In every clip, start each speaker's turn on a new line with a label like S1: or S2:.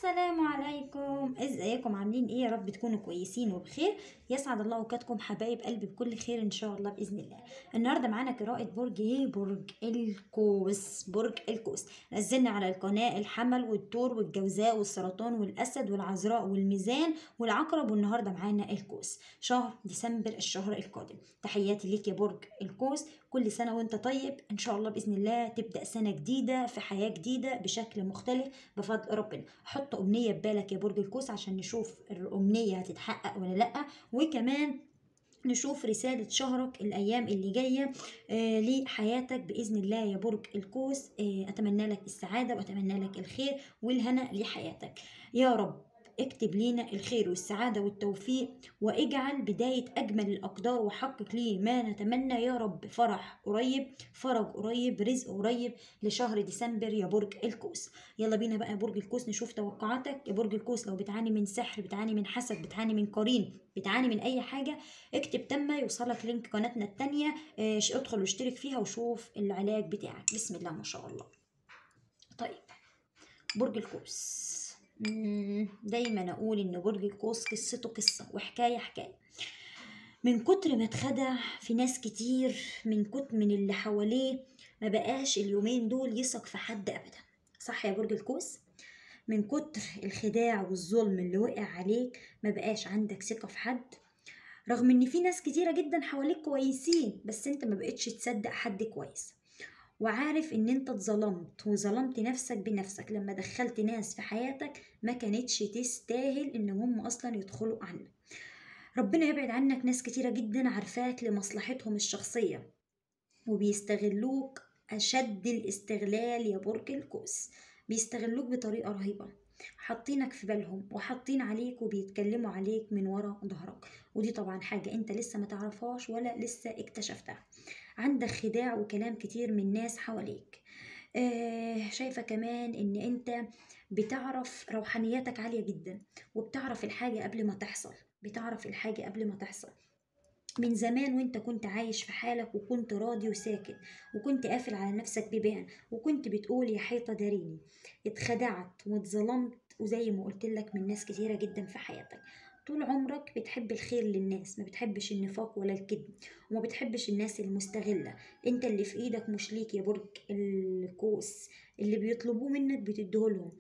S1: السلام عليكم ازيكم عاملين ايه يا رب تكونوا كويسين وبخير يسعد الله اوقاتكم حبايب قلبي بكل خير ان شاء الله باذن الله النهارده معانا قراءه برج ايه برج القوس برج القوس نزلنا على القناه الحمل والثور والجوزاء والسرطان والاسد والعذراء والميزان والعقرب والنهارده معانا القوس شهر ديسمبر الشهر القادم تحياتي ليك يا برج القوس كل سنه وانت طيب ان شاء الله باذن الله تبدا سنه جديده في حياه جديده بشكل مختلف بفضل ربنا حط امنيه ببالك يا برج القوس عشان نشوف الامنيه هتتحقق ولا لا وكمان نشوف رسالة شهرك الأيام اللي جاية آه لحياتك بإذن الله يا برج القوس آه أتمنى لك السعادة وأتمنى لك الخير والهنا لحياتك يا رب اكتب لينا الخير والسعادة والتوفيق واجعل بداية أجمل الأقدار وحقق لي ما نتمنى يا رب فرح قريب فرج قريب رزق قريب لشهر ديسمبر يا برج القوس يلا بينا بقى يا برج القوس نشوف توقعاتك يا برج القوس لو بتعاني من سحر بتعاني من حسد بتعاني من قرين بتعاني من أي حاجة اكتب تم يوصلك لينك قناتنا التانية اه ادخل واشترك فيها وشوف العلاج بتاعك بسم الله ما شاء الله طيب برج القوس دايما اقول ان برج القوس قصته قصه وحكايه حكايه من كتر ما اتخدع في ناس كتير من كتر من اللي حواليه ما بقاش اليومين دول يثق في حد ابدا صح يا برج القوس من كتر الخداع والظلم اللي وقع عليك ما بقاش عندك ثقه في حد رغم ان في ناس كتيره جدا حواليك كويسين بس انت ما بقتش تصدق حد كويس وعارف ان انت اتظلمت وظلمت نفسك بنفسك لما دخلت ناس في حياتك ما كانتش تستاهل ان هم اصلا يدخلوا عنك ربنا يبعد عنك ناس كتيرة جدا عارفاك لمصلحتهم الشخصية وبيستغلوك أشد الاستغلال يا برج القوس بيستغلوك بطريقة رهيبة حاطينك في بالهم وحاطين عليك وبيتكلموا عليك من ورا ظهرك ودي طبعا حاجة انت لسه ما تعرفهاش ولا لسه اكتشفتها عندك خداع وكلام كتير من ناس حواليك آه شايفة كمان ان انت بتعرف روحانياتك عالية جدا وبتعرف الحاجة قبل ما تحصل بتعرف الحاجة قبل ما تحصل من زمان وانت كنت عايش في حالك وكنت راضي وساكت وكنت قافل على نفسك بيبان وكنت بتقول يا حيطة داريني اتخدعت واتظلمت وزي ما قلت لك من ناس كتيرة جدا في حياتك طول عمرك بتحب الخير للناس ما بتحبش النفاق ولا الكذب وما بتحبش الناس المستغلة انت اللي في ايدك مش ليك يا برج القوس اللي بيطلبوه منك بتديهولهم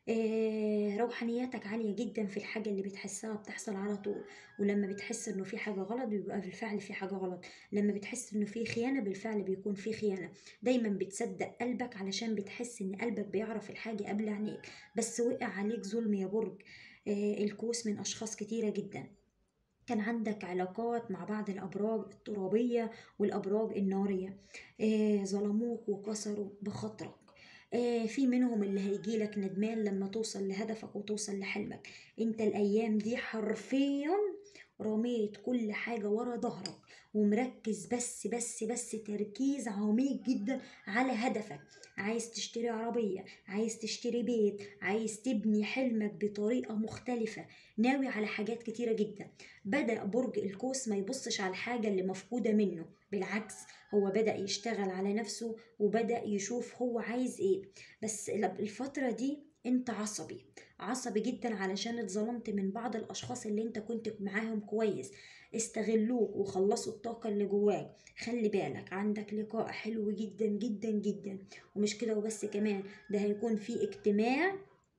S1: آه روحانياتك عالية جدا في الحاجة اللي بتحسها بتحصل على طول ولما بتحس انه في حاجة غلط بيبقى بالفعل في حاجة غلط لما بتحس انه في خيانة بالفعل بيكون في خيانة دايما بتصدق قلبك علشان بتحس ان قلبك بيعرف الحاجة قبل عينيك بس وقع عليك ظلم يا برج آه الكوس من اشخاص كتيرة جدا كان عندك علاقات مع بعض الأبراج الترابية والأبراج النارية آه ظلموك وكسروا بخاطرك آه في منهم اللي هيجيلك ندمان لما توصل لهدفك وتوصل لحلمك انت الايام دي حرفيا رميت كل حاجة ورا ظهرك ومركز بس بس بس تركيز عميق جدا على هدفك عايز تشتري عربية عايز تشتري بيت عايز تبني حلمك بطريقة مختلفة ناوي على حاجات كتيرة جدا بدأ برج القوس ما يبصش على الحاجة اللي مفقودة منه بالعكس هو بدأ يشتغل على نفسه وبدأ يشوف هو عايز ايه بس الفترة دي انت عصبي عصبي جدا علشان اتظلمت من بعض الاشخاص اللي انت كنت معاهم كويس استغلوك وخلصوا الطاقة اللي جواك خلي بالك عندك لقاء حلو جدا جدا جدا ومش كده وبس كمان ده هيكون في اجتماع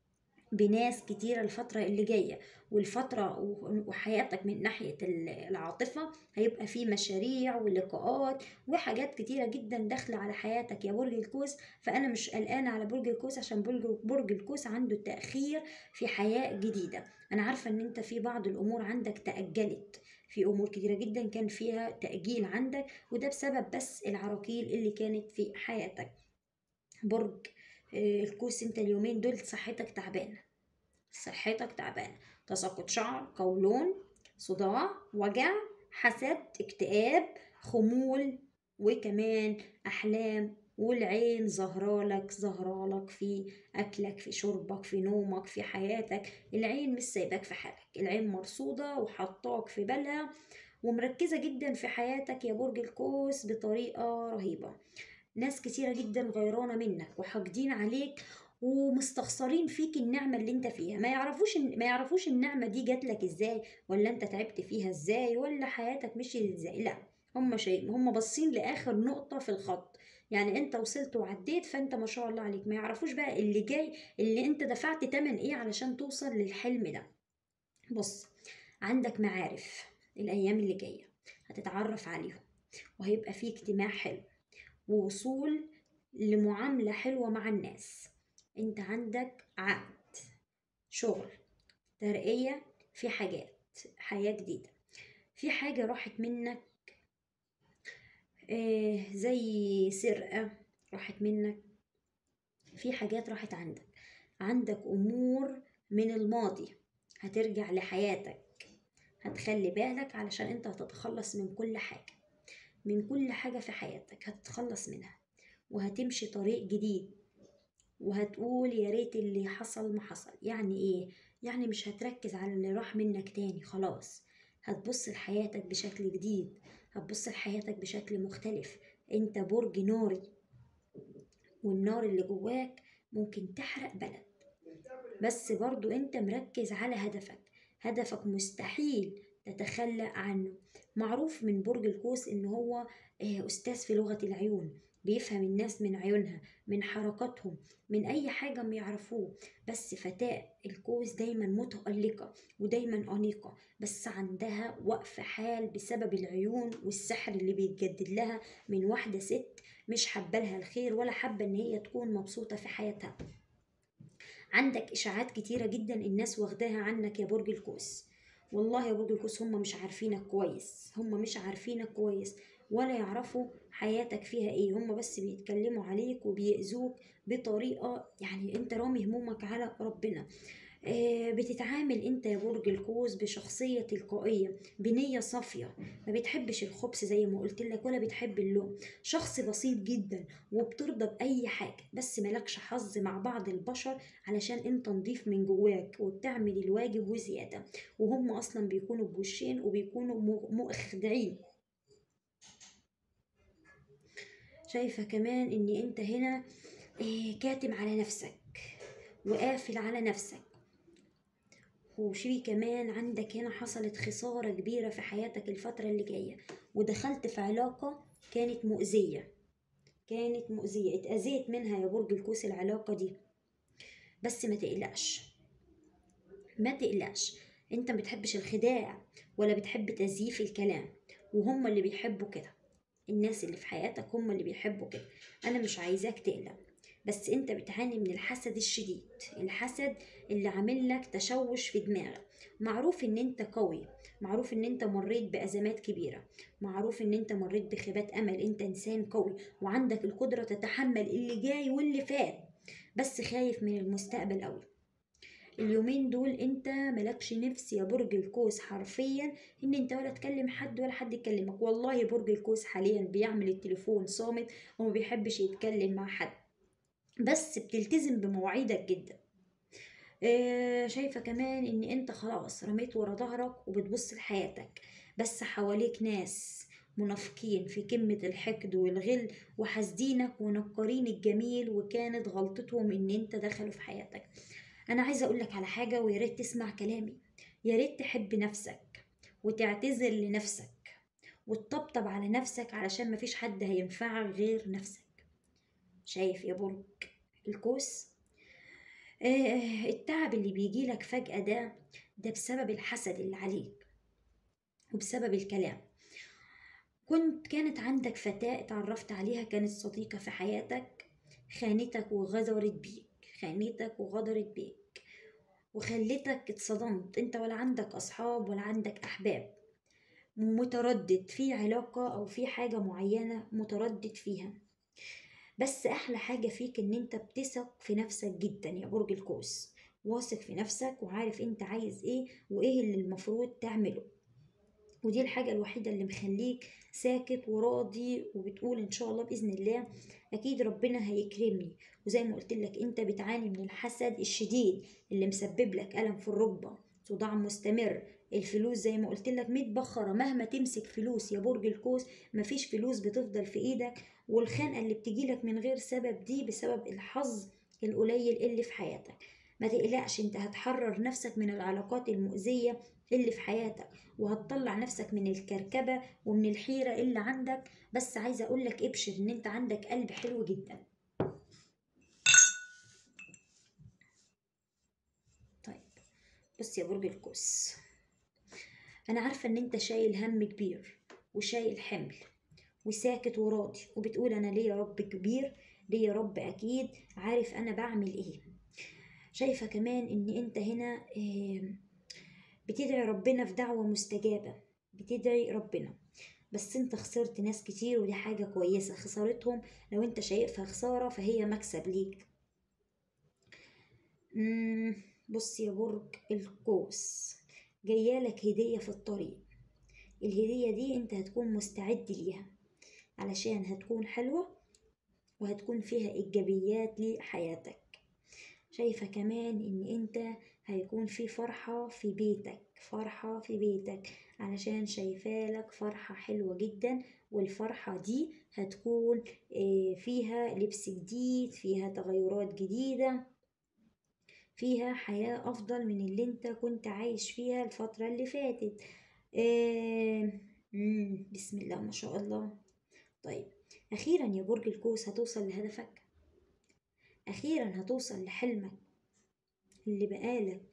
S1: بناس كتيرة الفترة اللي جاية والفترة وحياتك من ناحية العاطفة هيبقى في مشاريع ولقاءات وحاجات كتيرة جدا داخلة على حياتك يا برج القوس فأنا مش قلقانة على برج القوس عشان برج القوس عنده تأخير في حياة جديدة أنا عارفة إن أنت في بعض الأمور عندك تأجلت في امور كتيره جدا كان فيها تاجيل عندك وده بسبب بس العراقيل اللي كانت في حياتك برج القوس انت اليومين دول صحتك تعبانه صحتك تعبانه تساقط شعر قولون صداع وجع حسد اكتئاب خمول وكمان احلام والعين ظهرالك ظهرالك في اكلك في شربك في نومك في حياتك العين مش سايباك في حالك العين مرصوده وحطاك في بالها ومركزه جدا في حياتك يا برج القوس بطريقه رهيبه ناس كتيره جدا غيرانه منك وحاقدين عليك ومستخسرين فيك النعمة اللي انت فيها ما يعرفوش ما يعرفوش النعمة دي جات لك ازاي ولا انت تعبت فيها ازاي ولا حياتك مشيت ازاي لا هم شيء هم باصين لاخر نقطة في الخط يعني انت وصلت وعديت فانت ما شاء الله عليك ما يعرفوش بقى اللي جاي اللي انت دفعت تمن ايه علشان توصل للحلم ده بص عندك معارف الايام اللي جايه هتتعرف عليهم وهيبقى في اجتماع حلو ووصول لمعامله حلوه مع الناس انت عندك عقد شغل ترقيه في حاجات حياه جديده في حاجه راحت منك آه زي سرقه راحت منك في حاجات راحت عندك عندك امور من الماضي هترجع لحياتك هتخلي بالك علشان انت هتتخلص من كل حاجة من كل حاجة في حياتك هتتخلص منها وهتمشي طريق جديد وهتقول يا ريت اللي حصل ما حصل يعني ايه يعني مش هتركز على اللي راح منك تاني خلاص هتبص لحياتك بشكل جديد هتبص لحياتك بشكل مختلف انت برج ناري والنار اللي جواك ممكن تحرق بلد بس برضو انت مركز على هدفك هدفك مستحيل تتخلى عنه معروف من برج القوس ان هو استاذ في لغة العيون بيفهم الناس من عيونها من حركاتهم من اي حاجة ما يعرفوه بس فتاة القوس دايما متألقة ودايما أنيقة بس عندها وقف حال بسبب العيون والسحر اللي بيتجدد لها من واحدة ست مش حابة لها الخير ولا حابة ان هي تكون مبسوطة في حياتها عندك اشاعات كتيره جدا الناس واخداها عنك يا برج القوس والله يا برج القوس هم مش عارفينك كويس هم مش عارفينك كويس ولا يعرفوا حياتك فيها ايه هم بس بيتكلموا عليك وبيأذوك بطريقه يعني انت رامي همومك على ربنا آه بتتعامل انت يا برج القوس بشخصية تلقائية بنية صافية ما بتحبش الخبث زي ما قلت لك ولا بتحب اللوم شخص بسيط جدا وبترضى بأي حاجة بس ملكش حظ مع بعض البشر علشان انت نضيف من جواك وبتعمل الواجب وزيادة وهم اصلا بيكونوا بوشين وبيكونوا مخدعين شايفة كمان ان انت هنا آه كاتم على نفسك وقافل على نفسك وفي كمان عندك هنا حصلت خسارة كبيرة في حياتك الفترة اللي جاية ودخلت في علاقة كانت مؤذية كانت مؤذية اتأذيت منها يا برج القوس العلاقة دي بس ما تقلقش ما تقلقش انت ما بتحبش الخداع ولا بتحب تزييف الكلام وهم اللي بيحبوا كده الناس اللي في حياتك هم اللي بيحبوا كده انا مش عايزاك تقلق بس انت بتعاني من الحسد الشديد الحسد اللي عامل لك تشوش في دماغك معروف ان انت قوي معروف ان انت مريت بازمات كبيره معروف ان انت مريت بخيبات امل انت انسان قوي وعندك القدره تتحمل اللي جاي واللي فات بس خايف من المستقبل قوي اليومين دول انت ملكش نفس يا برج القوس حرفيا ان انت ولا تكلم حد ولا حد يكلمك والله برج القوس حاليا بيعمل التليفون صامت وما بيحبش يتكلم مع حد بس بتلتزم بمواعيدك جدا آه شايفة كمان ان انت خلاص رميت ورا ظهرك وبتبص لحياتك بس حواليك ناس منافقين في كلمة الحقد والغل وحاسدينك ونكرين الجميل وكانت غلطتهم ان انت دخلوا في حياتك انا عايزة اقولك على حاجة ويا ريت تسمع كلامي يا ريت تحب نفسك وتعتذر لنفسك وتطبطب على نفسك علشان مفيش حد هينفعك غير نفسك شايف يا برج القوس آه التعب اللي بيجيلك فجأة ده ده بسبب الحسد اللي عليك وبسبب الكلام كنت كانت عندك فتاة اتعرفت عليها كانت صديقة في حياتك خانتك وغدرت بيك خانتك وغدرت بيك وخلتك اتصدمت انت ولا عندك اصحاب ولا عندك احباب متردد في علاقة او في حاجة معينة متردد فيها بس احلى حاجه فيك ان انت بتثق في نفسك جدا يا برج القوس واثق في نفسك وعارف انت عايز ايه وايه اللي المفروض تعمله ودي الحاجة الوحيدة اللي مخليك ساكت وراضي وبتقول ان شاء الله بإذن الله اكيد ربنا هيكرمني وزي ما قلت لك انت بتعاني من الحسد الشديد اللي مسبب لك ألم في الركبة صداع مستمر الفلوس زي ما قلت لك متبخرة مهما تمسك فلوس يا برج القوس مفيش فلوس بتفضل في ايدك والخنقة اللي بتجيلك من غير سبب دي بسبب الحظ القليل اللي في حياتك ما تقلقش انت هتحرر نفسك من العلاقات المؤذية اللي في حياتك وهتطلع نفسك من الكركبة ومن الحيرة اللي عندك بس عايزة اقولك ابشر ان انت عندك قلب حلو جدا طيب بص يا برج القوس انا عارفة ان انت شايل هم كبير وشايل حمل وساكت وراضي وبتقول انا ليا رب كبير ليا رب اكيد عارف انا بعمل ايه شايفة كمان ان انت هنا بتدعي ربنا في دعوة مستجابة بتدعي ربنا بس انت خسرت ناس كتير ودي حاجة كويسة خسارتهم لو انت شايفها خسارة فهي مكسب ليك بص يا برج القوس جايالك هدية في الطريق الهدية دي انت هتكون مستعد ليها علشان هتكون حلوة وهتكون فيها إيجابيات لحياتك شايفة كمان إن أنت هيكون في فرحة في بيتك فرحة في بيتك علشان شايفالك فرحة حلوة جدا والفرحة دي هتكون فيها لبس جديد فيها تغيرات جديدة فيها حياة أفضل من اللي أنت كنت عايش فيها الفترة اللي فاتت بسم الله ما شاء الله طيب أخيرا يا برج القوس هتوصل لهدفك أخيرا هتوصل لحلمك اللي بقالك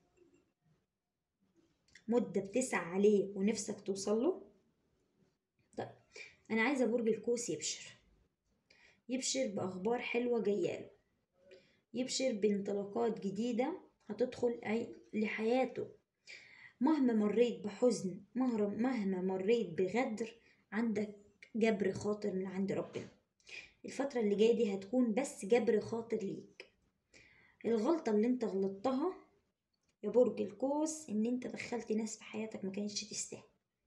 S1: مدة بتسعى عليه ونفسك توصل له طيب أنا عايزة برج القوس يبشر يبشر بأخبار حلوة جاياله يبشر بانطلاقات جديدة هتدخل لحياته مهما مريت بحزن مهما مريت بغدر عندك جبر خاطر من عند ربنا الفترة اللي جاية دي هتكون بس جبر خاطر ليك الغلطة اللي انت غلطتها يا برج القوس ان انت دخلت ناس في حياتك ما كانتش تستاهل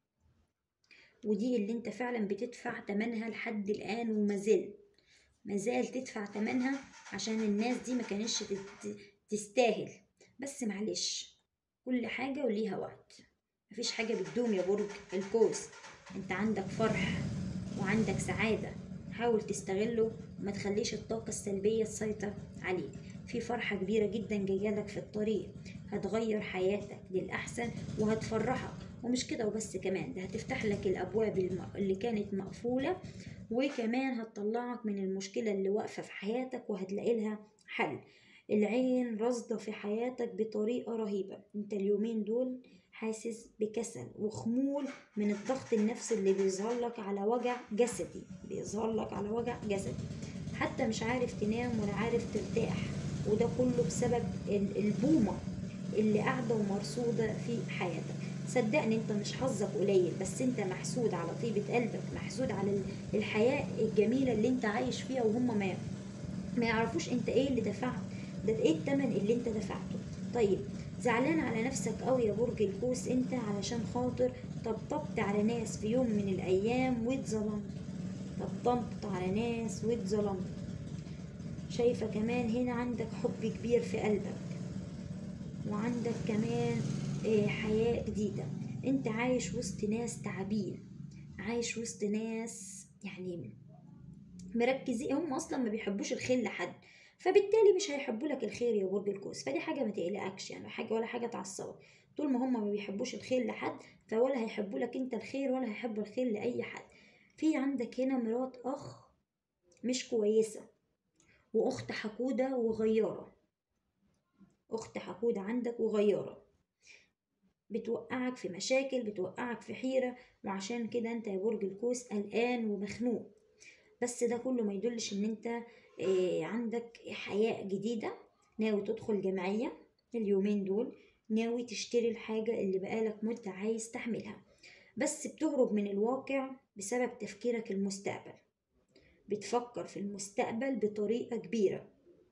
S1: ودي اللي انت فعلا بتدفع تمنها لحد الان ومازال مازال تدفع تمنها عشان الناس دي ما كانتش تستاهل بس معلش كل حاجة وليها وقت مفيش حاجة بتدوم يا برج القوس انت عندك فرح وعندك سعادة حاول تستغله وما تخليش الطاقة السلبية تسيطر عليك في فرحة كبيرة جدا جايلك في الطريق هتغير حياتك للأحسن وهتفرحك ومش كده وبس كمان ده هتفتح لك الأبواب اللي كانت مقفولة وكمان هتطلعك من المشكلة اللي واقفة في حياتك وهتلاقي لها حل العين رصدة في حياتك بطريقة رهيبة انت اليومين دول حاسس بكسل وخمول من الضغط النفسي اللي بيظهر لك على وجع جسدي بيظهر لك على وجع جسدي حتى مش عارف تنام ولا عارف ترتاح وده كله بسبب البومة اللي قاعدة ومرصودة في حياتك صدقني انت مش حظك قليل بس انت محسود على طيبة قلبك محسود على الحياة الجميلة اللي انت عايش فيها وهم ما ما يعرفوش انت ايه اللي دفعت ده ايه التمن اللي انت دفعته طيب زعلان على نفسك قوي يا برج القوس انت علشان خاطر طبطبت على ناس في يوم من الايام واتظلمت طبطبت على ناس واتظلمت شايفة كمان هنا عندك حب كبير في قلبك وعندك كمان حياة جديدة انت عايش وسط ناس تعبين عايش وسط ناس يعني مركزين هم اصلا ما بيحبوش الخير لحد فبالتالي مش هيحبوا لك الخير يا برج القوس فدي حاجه ما تقلقكش يعني حاجه ولا حاجه تعصبك طول ما هم ما بيحبوش الخير لحد فولا هيحبوا لك انت الخير ولا هيحبوا الخير لاي حد في عندك هنا مرات اخ مش كويسه واخت حقوده وغياره اخت حقوده عندك وغياره بتوقعك في مشاكل بتوقعك في حيرة وعشان كده انت يا برج القوس قلقان ومخنوق بس ده كله ما يدلش ان انت اه عندك حياة جديدة ناوي تدخل جمعية اليومين دول ناوي تشتري الحاجة اللي بقالك مدة عايز تحملها بس بتهرب من الواقع بسبب تفكيرك المستقبل بتفكر في المستقبل بطريقة كبيرة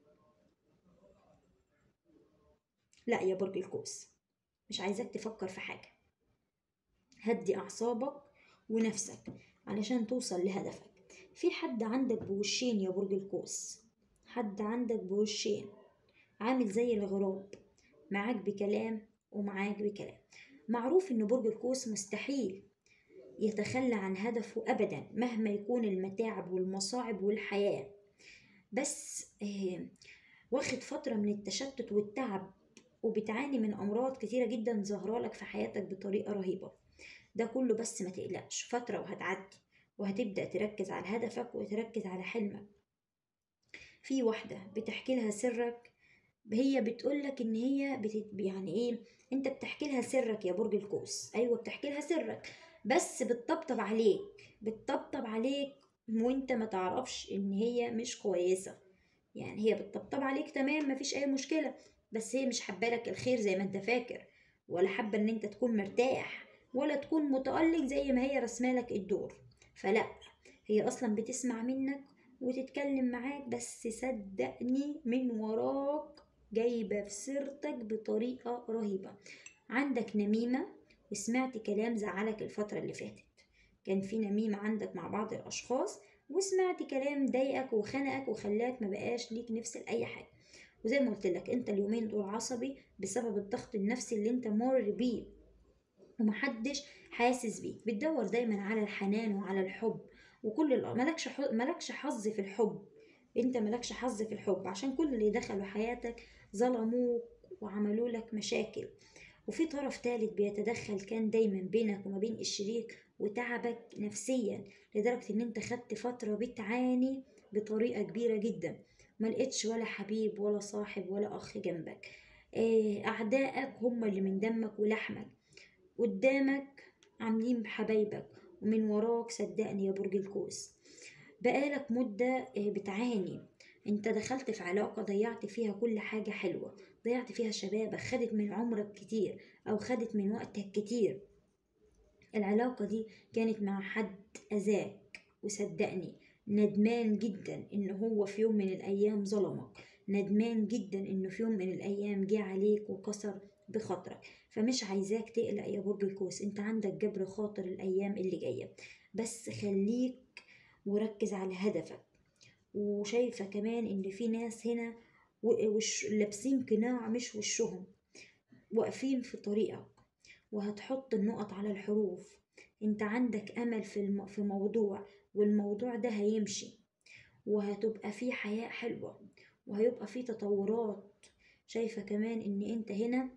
S1: لا يا برج القوس مش عايزاك تفكر في حاجة هدي أعصابك ونفسك علشان توصل لهدفك في حد عندك بوشين يا برج القوس حد عندك بوشين عامل زي الغراب معاك بكلام ومعاك بكلام معروف ان برج القوس مستحيل يتخلى عن هدفه ابدا مهما يكون المتاعب والمصاعب والحياه بس واخد فترة من التشتت والتعب وبتعاني من أمراض كتيرة جدا ظاهرة لك في حياتك بطريقة رهيبة ده كله بس ما تقلقش فترة وهتعدي وهتبدأ تركز على هدفك وتركز على حلمك في واحدة بتحكي لها سرك هي بتقولك ان هي بتت... يعني ايه انت بتحكي لها سرك يا برج القوس ايوه بتحكي لها سرك بس بتطبطب عليك بتطبطب عليك وانت ما تعرفش ان هي مش كويسة يعني هي بتطبطب عليك تمام مفيش اي مشكلة بس هي مش حابة لك الخير زي ما انت فاكر ولا حابة ان انت تكون مرتاح ولا تكون متألق زي ما هي رسمالك الدور فلا هي اصلا بتسمع منك وتتكلم معاك بس صدقني من وراك جايبة في سيرتك بطريقة رهيبة عندك نميمة وسمعت كلام زعلك الفترة اللي فاتت كان في نميمة عندك مع بعض الأشخاص وسمعت كلام ضايقك وخنقك وخلاك ما بقاش ليك نفس لأي حاجة وزي ما قلت لك انت اليومين دول عصبي بسبب الضغط النفسي اللي انت مر بيه ومحدش حاسس بيك بتدور دايما على الحنان وعلى الحب وكل ال- ملكش ح- ملكش حظ في الحب انت ملكش حظ في الحب عشان كل اللي دخلوا حياتك ظلموك وعملوا لك مشاكل وفي طرف تالت بيتدخل كان دايما بينك وما بين الشريك وتعبك نفسيا لدرجة ان انت خدت فترة بتعاني بطريقة كبيرة جدا ما لقيتش ولا حبيب ولا صاحب ولا اخ جنبك آه، اعدائك هم اللي من دمك ولحمك قدامك عاملين حبايبك ومن وراك صدقني يا برج القوس بقالك مدة آه، بتعاني انت دخلت في علاقة ضيعت فيها كل حاجة حلوة ضيعت فيها شبابك خدت من عمرك كتير او خدت من وقتك كتير العلاقة دي كانت مع حد أذاك وصدقني ندمان جدا إن هو في يوم من الأيام ظلمك ندمان جدا إنه في يوم من الأيام جه عليك وكسر بخاطرك فمش عايزاك تقلق يا برج القوس انت عندك جبر خاطر الأيام اللي جاية بس خليك وركز على هدفك وشايفة كمان إن في ناس هنا و- وش لابسين قناع مش وشهم واقفين في طريقك وهتحط النقط على الحروف انت عندك امل في الم... في موضوع والموضوع ده هيمشي وهتبقى فيه حياة حلوة وهيبقى فيه تطورات شايفة كمان ان انت هنا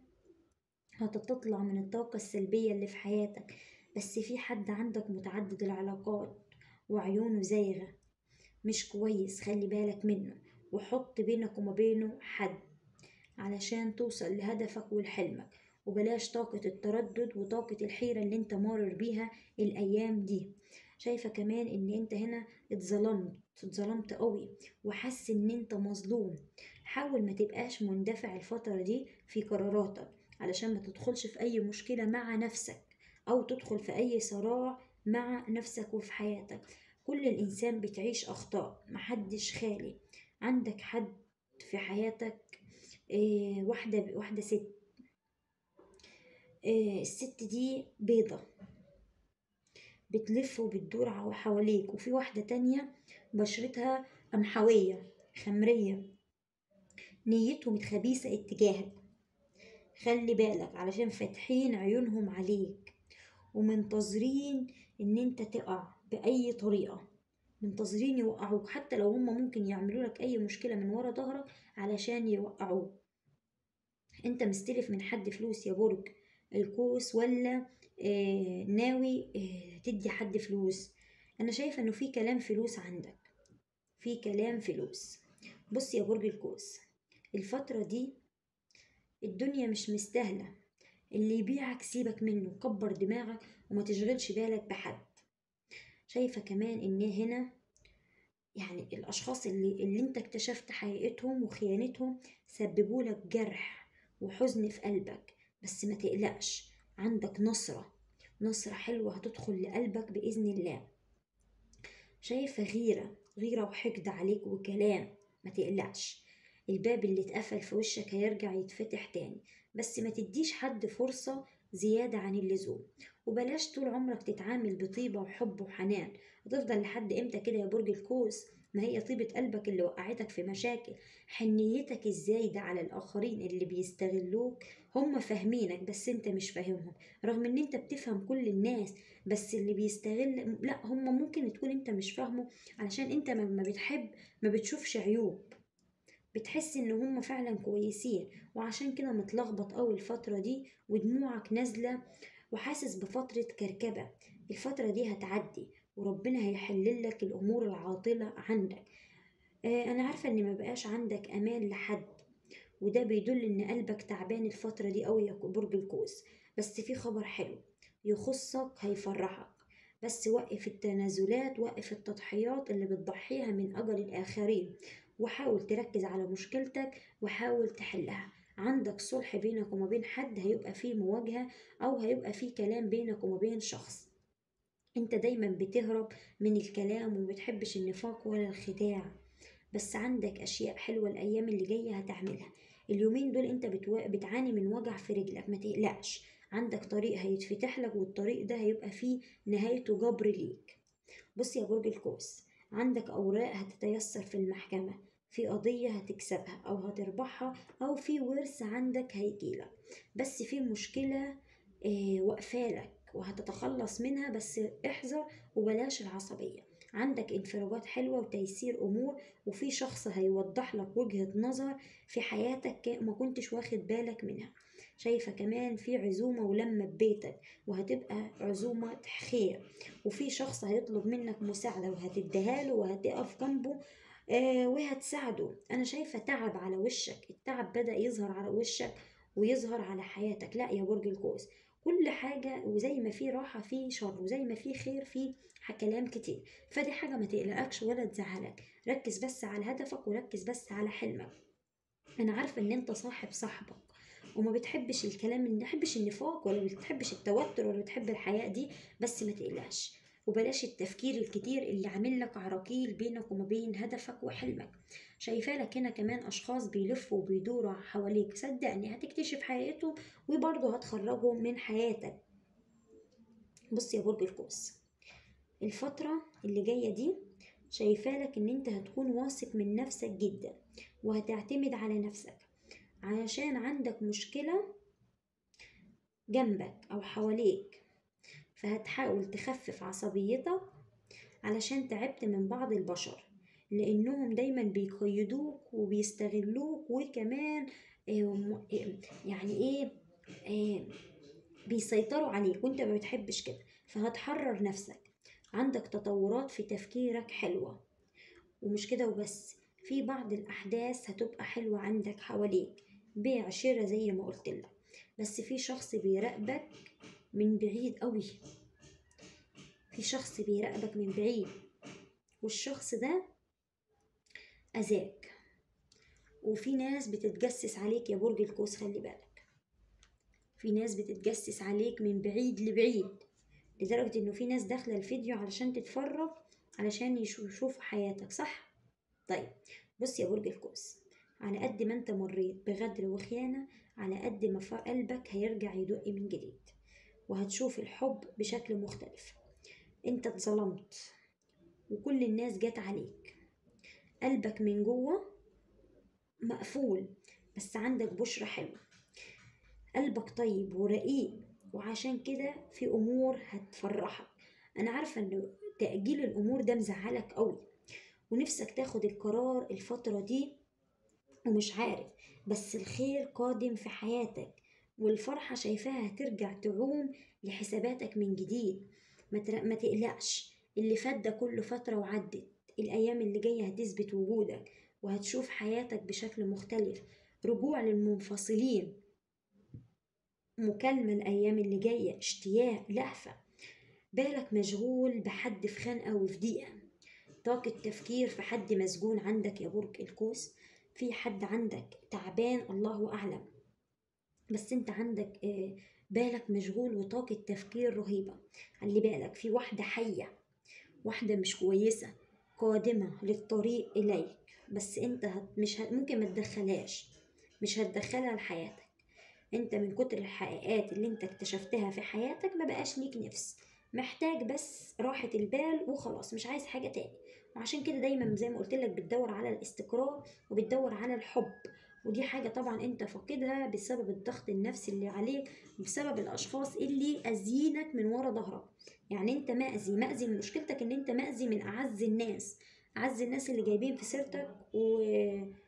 S1: هتطلع من الطاقة السلبية اللي في حياتك بس في حد عندك متعدد العلاقات وعيونه زايغة مش كويس خلي بالك منه وحط بينك وما بينه حد علشان توصل لهدفك ولحلمك وبلاش طاقة التردد وطاقة الحيرة اللي انت مارر بيها الأيام دي شايفة كمان ان انت هنا اتظلمت اتظلمت قوي وحاسس ان انت مظلوم حاول ما تبقاش مندفع الفترة دي في قراراتك علشان ما تدخلش في اي مشكلة مع نفسك او تدخل في اي صراع مع نفسك وفي حياتك كل الانسان بتعيش اخطاء محدش خالي عندك حد في حياتك إيه واحدة واحدة ست إيه الست دي بيضة بتلف وبتدور عو- حواليك وفي واحدة تانية بشرتها قمحوية خمرية نيتهم الخبيثة اتجاهك خلي بالك علشان فاتحين عيونهم عليك ومنتظرين ان انت تقع بأي طريقة منتظرين يوقعوك حتى لو هم ممكن يعملوا لك اي مشكلة من ورا ظهرك علشان يوقعوك انت مستلف من حد فلوس يا برج القوس ولا آه ناوي آه تدي حد فلوس انا شايفه انه في كلام فلوس عندك في كلام فلوس بص يا برج القوس الفتره دي الدنيا مش مستاهله اللي يبيعك سيبك منه كبر دماغك وما تشغلش بالك بحد شايفه كمان ان هنا يعني الاشخاص اللي اللي انت اكتشفت حقيقتهم وخيانتهم سببوا لك جرح وحزن في قلبك بس ما تقلقش عندك نصرة نصرة حلوة هتدخل لقلبك بإذن الله شايفة غيرة غيرة وحقد عليك وكلام ما تقلقش الباب اللي اتقفل في وشك هيرجع يتفتح تاني بس ما تديش حد فرصة زيادة عن اللزوم وبلاش طول عمرك تتعامل بطيبة وحب وحنان هتفضل لحد امتى كده يا برج القوس ما هي طيبة قلبك اللي وقعتك في مشاكل حنيتك الزايدة على الآخرين اللي بيستغلوك هم فاهمينك بس انت مش فاهمهم رغم ان انت بتفهم كل الناس بس اللي بيستغل لا هم ممكن تكون انت مش فاهمه علشان انت لما بتحب ما بتشوفش عيوب بتحس ان هم فعلا كويسين وعشان كده متلخبط اوي الفترة دي ودموعك نازلة وحاسس بفترة كركبة الفترة دي هتعدي وربنا هيحلل لك الامور العاطلة عندك آه انا عارفة ان مبقاش عندك امان لحد وده بيدل ان قلبك تعبان الفترة دي قوي يا برج القوس بس في خبر حلو يخصك هيفرحك بس وقف التنازلات وقف التضحيات اللي بتضحيها من أجل الآخرين وحاول تركز على مشكلتك وحاول تحلها عندك صلح بينك وما بين حد هيبقى فيه مواجهة أو هيبقى فيه كلام بينك وما بين شخص انت دايما بتهرب من الكلام ومبتحبش النفاق ولا الخداع بس عندك أشياء حلوة الأيام اللي جاية هتعملها اليومين دول انت بتو... بتعاني من وجع في رجلك ما تقلقش عندك طريق هيتفتح لك والطريق ده هيبقى فيه نهايته جبر ليك بص يا برج القوس عندك أوراق هتتيسر في المحكمة في قضية هتكسبها أو هتربحها أو في ورث عندك هيجيلك بس في مشكلة اه وقفالك وهتتخلص منها بس احذر وبلاش العصبية عندك انفراجات حلوة وتيسير أمور وفي شخص هيوضح لك وجهة نظر في حياتك ما كنتش واخد بالك منها شايفة كمان في عزومة ولمة ببيتك وهتبقى عزومة خير وفي شخص هيطلب منك مساعدة وهتديها له وهتقف جنبه آه وهتساعده أنا شايفة تعب على وشك التعب بدأ يظهر على وشك ويظهر على حياتك لا يا برج القوس كل حاجة وزي ما في راحة في شر وزي ما في خير في كلام كتير فدي حاجة ما تقلقكش ولا تزعلك ركز بس على هدفك وركز بس على حلمك أنا عارفة إن أنت صاحب صاحبك وما بتحبش الكلام ما بتحبش النفاق ولا بتحبش التوتر ولا بتحب الحياة دي بس ما تقلقش وبلاش التفكير الكتير اللي عامل لك عراقيل بينك وما بين هدفك وحلمك شايفه لك هنا كمان اشخاص بيلفوا وبيدوروا حواليك صدقني هتكتشف حقيقتهم وبرضه هتخرجهم من حياتك بص يا برج القوس الفترة اللي جاية دي شايفة لك ان انت هتكون واثق من نفسك جدا وهتعتمد على نفسك علشان عندك مشكلة جنبك او حواليك فهتحاول تخفف عصبيتك علشان تعبت من بعض البشر لانهم دايما بيقيدوك وبيستغلوك وكمان آه، يعني ايه آه، بيسيطروا عليك وانت ما بتحبش كده فهتحرر نفسك عندك تطورات في تفكيرك حلوة ومش كده وبس في بعض الأحداث هتبقى حلوة عندك حواليك بيع شراء زي ما قلت لك بس في شخص بيراقبك من بعيد قوي في شخص بيراقبك من بعيد والشخص ده أذاك وفي ناس بتتجسس عليك يا برج القوس خلي بالك في ناس بتتجسس عليك من بعيد لبعيد لدرجة انه في ناس داخلة الفيديو علشان تتفرج علشان يشوفوا حياتك صح؟ طيب بص يا برج القوس على قد ما انت مريت بغدر وخيانة على قد ما قلبك هيرجع يدق من جديد وهتشوف الحب بشكل مختلف انت اتظلمت وكل الناس جت عليك قلبك من جوه مقفول بس عندك بشرة حلوة قلبك طيب ورقيق وعشان كده في امور هتفرحك انا عارفه ان تاجيل الامور ده مزعلك قوي ونفسك تاخد القرار الفتره دي ومش عارف بس الخير قادم في حياتك والفرحه شايفاها هترجع تعوم لحساباتك من جديد ما تقلقش اللي فات ده كله فتره وعدت الايام اللي جايه هتثبت وجودك وهتشوف حياتك بشكل مختلف رجوع للمنفصلين مكالمة الأيام اللي جاية اشتياق لهفة بالك مشغول بحد في خنقة وفي ضيقة طاقة تفكير في حد مسجون عندك يا برج القوس في حد عندك تعبان الله أعلم بس انت عندك آه، بالك مشغول وطاقة تفكير رهيبة خلي بالك في واحدة حية واحدة مش كويسة قادمة للطريق إليك بس انت مش ممكن ما تدخلهاش مش هتدخلها لحياتك انت من كتر الحقيقات اللي انت اكتشفتها في حياتك ما بقاش ليك نفس محتاج بس راحة البال وخلاص مش عايز حاجة تاني وعشان كده دايما زي ما قلت لك بتدور على الاستقرار وبتدور على الحب ودي حاجة طبعا انت فاقدها بسبب الضغط النفسي اللي عليك بسبب الاشخاص اللي اذينك من ورا ظهرك يعني انت مأذي مأذي مشكلتك ان انت مأذي من اعز الناس اعز الناس اللي جايبين في سيرتك و...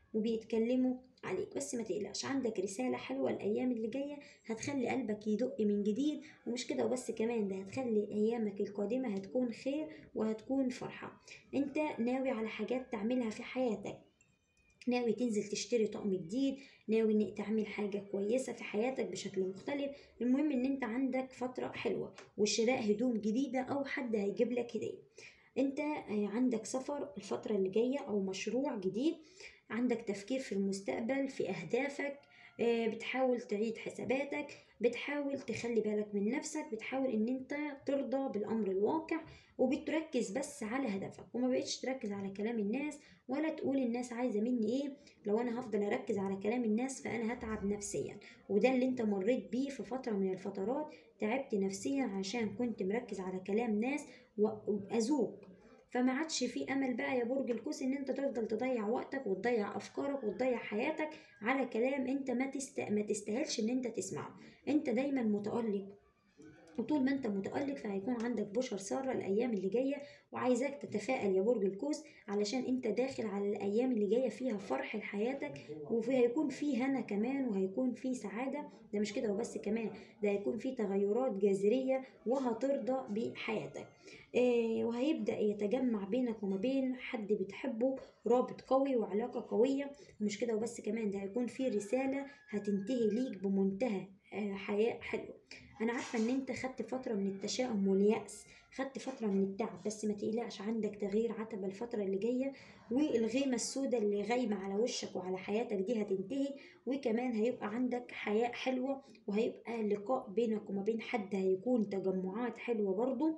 S1: وبيتكلموا عليك بس ما تقلقش عندك رسالة حلوة الأيام اللي جاية هتخلي قلبك يدق من جديد ومش كده وبس كمان ده هتخلي أيامك القادمة هتكون خير وهتكون فرحة انت ناوي على حاجات تعملها في حياتك ناوي تنزل تشتري طقم جديد ناوي انك تعمل حاجة كويسة في حياتك بشكل مختلف المهم ان انت عندك فترة حلوة وشراء هدوم جديدة او حد هيجيب لك هدية انت عندك سفر الفترة اللي جاية او مشروع جديد عندك تفكير في المستقبل في اهدافك بتحاول تعيد حساباتك بتحاول تخلي بالك من نفسك بتحاول ان انت ترضى بالامر الواقع وبتركز بس على هدفك وما بقتش تركز على كلام الناس ولا تقول الناس عايزة مني ايه لو انا هفضل اركز على كلام الناس فانا هتعب نفسيا وده اللي انت مريت بيه في فترة من الفترات تعبت نفسيا عشان كنت مركز على كلام ناس واذوق فما عادش في امل بقى يا برج القوس ان انت تفضل تضيع وقتك وتضيع افكارك وتضيع حياتك على كلام انت ما تست... ما تستاهلش ان انت تسمعه انت دايما متالق وطول ما انت متألق فهيكون عندك بشر سارة الأيام اللي جاية وعايزاك تتفائل يا برج القوس علشان انت داخل على الأيام اللي جاية فيها فرح لحياتك وهيكون في هنا كمان وهيكون في سعادة ده مش كده وبس كمان ده هيكون في تغيرات جذرية وهترضى بحياتك آه وهيبدأ يتجمع بينك وما بين حد بتحبه رابط قوي وعلاقة قوية ومش كده وبس كمان ده هيكون في رسالة هتنتهي ليك بمنتهى آه حياة حلوة انا عارفه ان انت خدت فتره من التشاؤم واليأس خدت فتره من التعب بس ما تقلقش عندك تغيير عتبه الفتره اللي جايه والغيمه السوداء اللي غايمه على وشك وعلى حياتك دي هتنتهي وكمان هيبقى عندك حياه حلوه وهيبقى لقاء بينك وما بين حد هيكون تجمعات حلوه برضه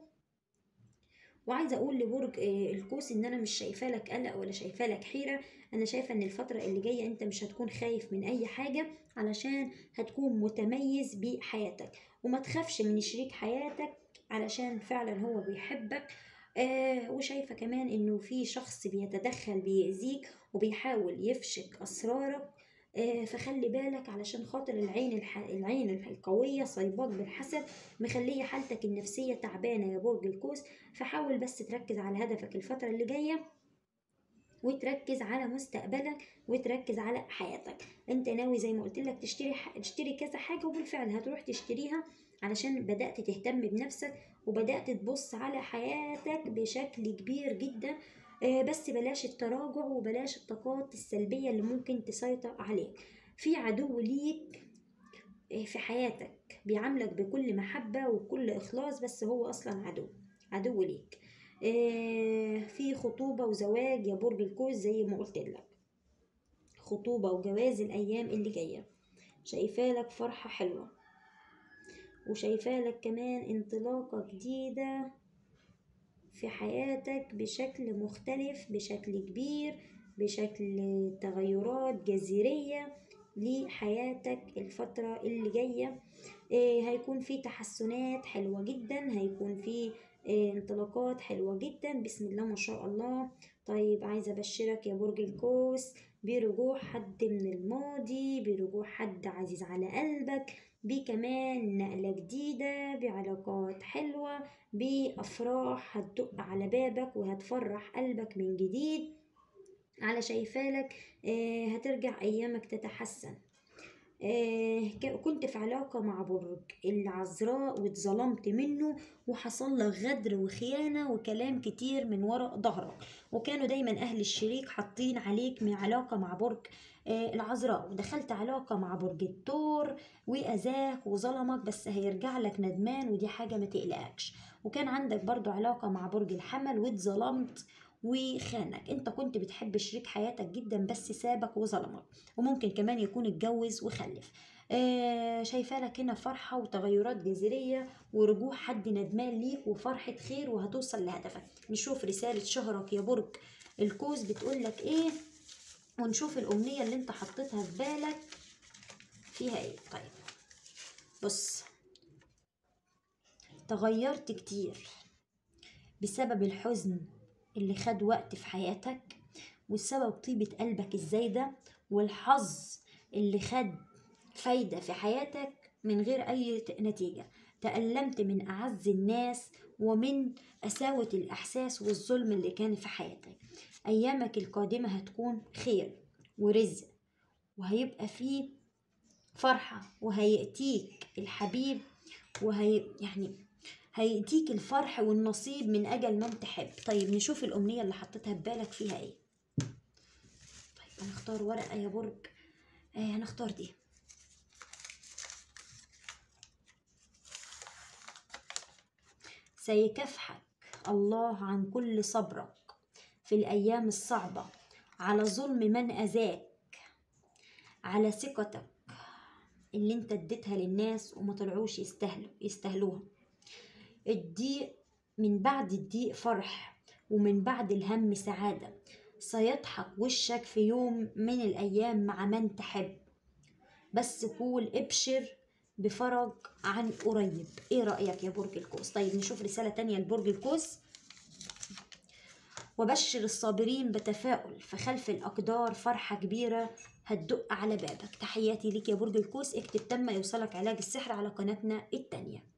S1: وعايزه اقول لبرج القوس ان انا مش شايفه لك قلق ولا شايفه لك حيره انا شايفه ان الفتره اللي جايه انت مش هتكون خايف من اي حاجه علشان هتكون متميز بحياتك وما تخافش من شريك حياتك علشان فعلا هو بيحبك آه وشايفة كمان انه في شخص بيتدخل بيأذيك وبيحاول يفشك اسرارك آه فخلي بالك علشان خاطر العين الح... العين القوية صيباك بالحسد مخلية حالتك النفسية تعبانة يا برج القوس فحاول بس تركز على هدفك الفترة اللي جاية وتركز على مستقبلك وتركز على حياتك انت ناوي زي ما قلت لك تشتري ح... تشتري كذا حاجه وبالفعل هتروح تشتريها علشان بدات تهتم بنفسك وبدات تبص على حياتك بشكل كبير جدا آه بس بلاش التراجع وبلاش الطاقات السلبيه اللي ممكن تسيطر عليك في عدو ليك في حياتك بيعاملك بكل محبه وكل اخلاص بس هو اصلا عدو عدو ليك في خطوبة وزواج يا برج القوس زي ما قلت لك خطوبة وجواز الأيام اللي جاية شايفالك فرحة حلوة وشايفالك كمان انطلاقة جديدة في حياتك بشكل مختلف بشكل كبير بشكل تغيرات جذرية لحياتك الفترة اللي جاية هيكون في تحسنات حلوة جدا هيكون في انطلاقات حلوة جدا بسم الله ما شاء الله طيب عايزة أبشرك يا برج القوس برجوع حد من الماضي برجوع حد عزيز على قلبك بكمان نقلة جديدة بعلاقات حلوة بأفراح هتدق على بابك وهتفرح قلبك من جديد على شايفالك آه هترجع أيامك تتحسن آه كنت في علاقة مع برج العذراء واتظلمت منه وحصل لك غدر وخيانة وكلام كتير من وراء ظهرك وكانوا دايما أهل الشريك حاطين عليك من علاقة مع برج آه العذراء ودخلت علاقة مع برج الثور وأذاك وظلمك بس هيرجع لك ندمان ودي حاجة ما تقلقكش وكان عندك برضو علاقة مع برج الحمل واتظلمت وخانك انت كنت بتحب شريك حياتك جدا بس سابك وظلمك وممكن كمان يكون اتجوز وخلف آه شايفالك هنا فرحة وتغيرات جذرية ورجوع حد ندمان ليك وفرحة خير وهتوصل لهدفك نشوف رسالة شهرك يا برج القوس بتقولك ايه ونشوف الأمنية اللي انت حطيتها في بالك فيها ايه طيب بص تغيرت كتير بسبب الحزن اللي خد وقت في حياتك والسبب طيبة قلبك الزايدة والحظ اللي خد فايدة في حياتك من غير أي نتيجة تألمت من أعز الناس ومن قساوة الإحساس والظلم اللي كان في حياتك أيامك القادمة هتكون خير ورزق وهيبقى فيه فرحة وهيأتيك الحبيب وهي يعني هيأتيك الفرح والنصيب من أجل من تحب طيب نشوف الأمنية اللي حطيتها في بالك فيها إيه طيب هنختار ورقة يا برج آه هنختار دي سيكافحك الله عن كل صبرك في الأيام الصعبة على ظلم من أذاك على ثقتك اللي انت اديتها للناس وما طلعوش يستاهلوا يستاهلوها الضيق من بعد الضيق فرح ومن بعد الهم سعادة سيضحك وشك في يوم من الأيام مع من تحب بس قول ابشر بفرج عن قريب ايه رأيك يا برج القوس طيب نشوف رسالة تانية لبرج القوس وبشر الصابرين بتفاؤل فخلف الأقدار فرحة كبيرة هتدق على بابك تحياتي ليك يا برج القوس اكتب تم يوصلك علاج السحر على قناتنا التانية